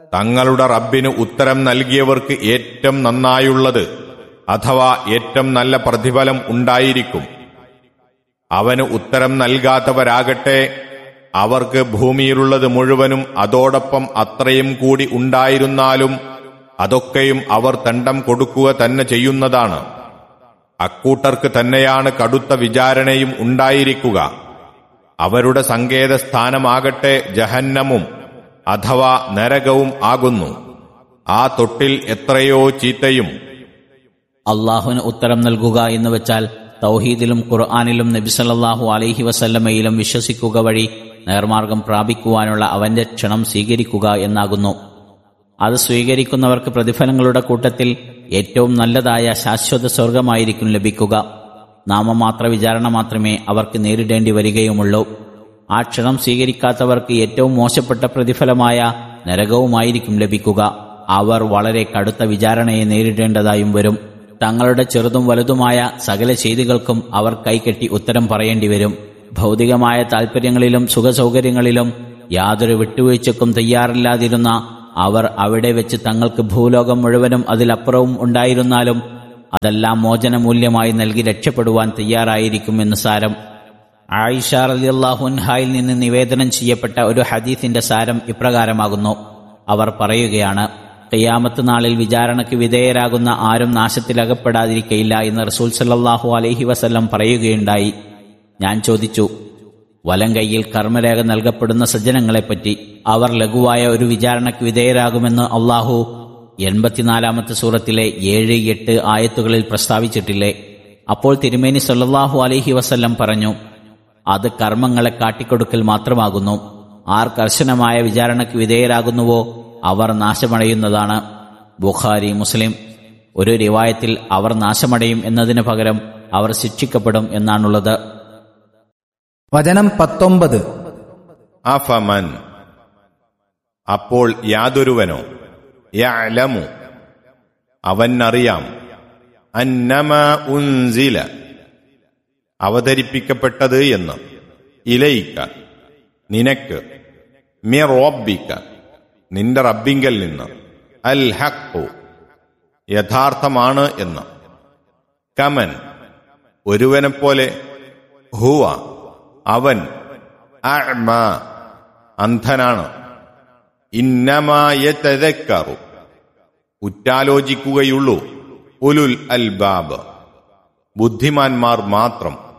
തങ്ങളുടെ റബ്ബിന് ഉത്തരം നൽകിയവർക്ക് ഏറ്റവും നന്നായുള്ളത് അഥവാ ഏറ്റവും നല്ല പ്രതിഫലം ഉണ്ടായിരിക്കും അവന് ഉത്തരം നൽകാത്തവരാകട്ടെ അവർക്ക് ഭൂമിയിലുള്ളത് മുഴുവനും അതോടൊപ്പം അത്രയും കൂടി ഉണ്ടായിരുന്നാലും അതൊക്കെയും അവർ തണ്ടം കൊടുക്കുക തന്നെ ചെയ്യുന്നതാണ് അക്കൂട്ടർക്ക് തന്നെയാണ് കടുത്ത വിചാരണയും ഉണ്ടായിരിക്കുക അവരുടെ സങ്കേതസ്ഥാനമാകട്ടെ ജഹന്നമും അഥവാ നരകവും ആകുന്നു ആ തൊട്ടിൽ എത്രയോ ചീത്തയും അള്ളാഹുവിന് ഉത്തരം നൽകുക എന്ന് വെച്ചാൽ തൗഹീദിലും ഖുർആാനിലും നബിസല്ലാഹു അലൈഹി വസല്ലമയിലും വിശ്വസിക്കുക വഴി നേർമാർഗം പ്രാപിക്കുവാനുള്ള അവന്റെ ക്ഷണം സ്വീകരിക്കുക എന്നാകുന്നു അത് സ്വീകരിക്കുന്നവർക്ക് പ്രതിഫലങ്ങളുടെ കൂട്ടത്തിൽ ഏറ്റവും നല്ലതായ ശാശ്വത സ്വർഗമായിരിക്കും ലഭിക്കുക നാമമാത്ര വിചാരണ മാത്രമേ അവർക്ക് നേരിടേണ്ടി വരികയുമുള്ളൂ ആ ക്ഷണം സ്വീകരിക്കാത്തവർക്ക് ഏറ്റവും മോശപ്പെട്ട പ്രതിഫലമായ നരകവുമായിരിക്കും ലഭിക്കുക അവർ വളരെ കടുത്ത വിചാരണയെ നേരിടേണ്ടതായും വരും തങ്ങളുടെ ചെറുതും വലുതുമായ സകല ചെയ്തികൾക്കും അവർ കൈകെട്ടി ഉത്തരം പറയേണ്ടി വരും ഭൗതികമായ താൽപ്പര്യങ്ങളിലും സുഖസൗകര്യങ്ങളിലും യാതൊരു വിട്ടുവീഴ്ചക്കും തയ്യാറില്ലാതിരുന്ന അവർ അവിടെ വെച്ച് തങ്ങൾക്ക് ഭൂലോകം മുഴുവനും അതിലപ്പുറവും ഉണ്ടായിരുന്നാലും അതെല്ലാം മോചനമൂല്യമായി നൽകി രക്ഷപ്പെടുവാൻ തയ്യാറായിരിക്കുമെന്ന് സാരം ആയിഷ റലിയല്ലാഹുൻഹായിൽ നിന്ന് നിവേദനം ചെയ്യപ്പെട്ട ഒരു ഹദീസിന്റെ സാരം ഇപ്രകാരമാകുന്നു അവർ പറയുകയാണ് ഖിയാമത്ത് നാളിൽ വിചാരണയ്ക്ക് വിധേയരാകുന്ന ആരും നാശത്തിലകപ്പെടാതിരിക്കയില്ല എന്ന് റസൂൽ സല്ലാഹു അലൈഹി വസല്ലം പറയുകയുണ്ടായി ഞാൻ ചോദിച്ചു വലം കൈയിൽ കർമ്മരേഖ നൽകപ്പെടുന്ന സജ്ജനങ്ങളെപ്പറ്റി അവർ ലഘുവായ ഒരു വിചാരണയ്ക്ക് വിധേയരാകുമെന്ന് അള്ളാഹു എൺപത്തിനാലാമത്തെ സൂറത്തിലെ ഏഴ് എട്ട് ആയത്തുകളിൽ പ്രസ്താവിച്ചിട്ടില്ലേ അപ്പോൾ തിരുമേനി സല്ലാഹു അലൈഹി വസല്ലം പറഞ്ഞു അത് കർമ്മങ്ങളെ കാട്ടിക്കൊടുക്കൽ മാത്രമാകുന്നു ആർ കർശനമായ വിചാരണയ്ക്ക് വിധേയരാകുന്നുവോ അവർ നാശമടയുന്നതാണ് ബുഖാരി മുസ്ലിം ഒരു റിവായത്തിൽ അവർ നാശമടയും എന്നതിന് പകരം അവർ ശിക്ഷിക്കപ്പെടും എന്നാണുള്ളത് വചനം പത്തൊമ്പത് അഫമൻ അപ്പോൾ യാതൊരുവനോ യഅലമു അവനറിയാം അന്നമ ഉൻസില അവതരിപ്പിക്കപ്പെട്ടത് എന്ന് ഇലയിക്ക നിനക്ക് മിറോബിക്ക നിന്റെ റബ്ബിങ്കൽ നിന്ന് അൽ ഹഖു യഥാർത്ഥമാണ് എന്ന് കമൻ ഒരുവനെപ്പോലെ ഹുവ അവൻ അഅ്മ അന്ധനാണ് ഇന്നമായ തെതക്കറു ഉറ്റാലോചിക്കുകയുള്ളൂ ഉലുൽ അൽബാബ് ബുദ്ധിമാന്മാർ മാത്രം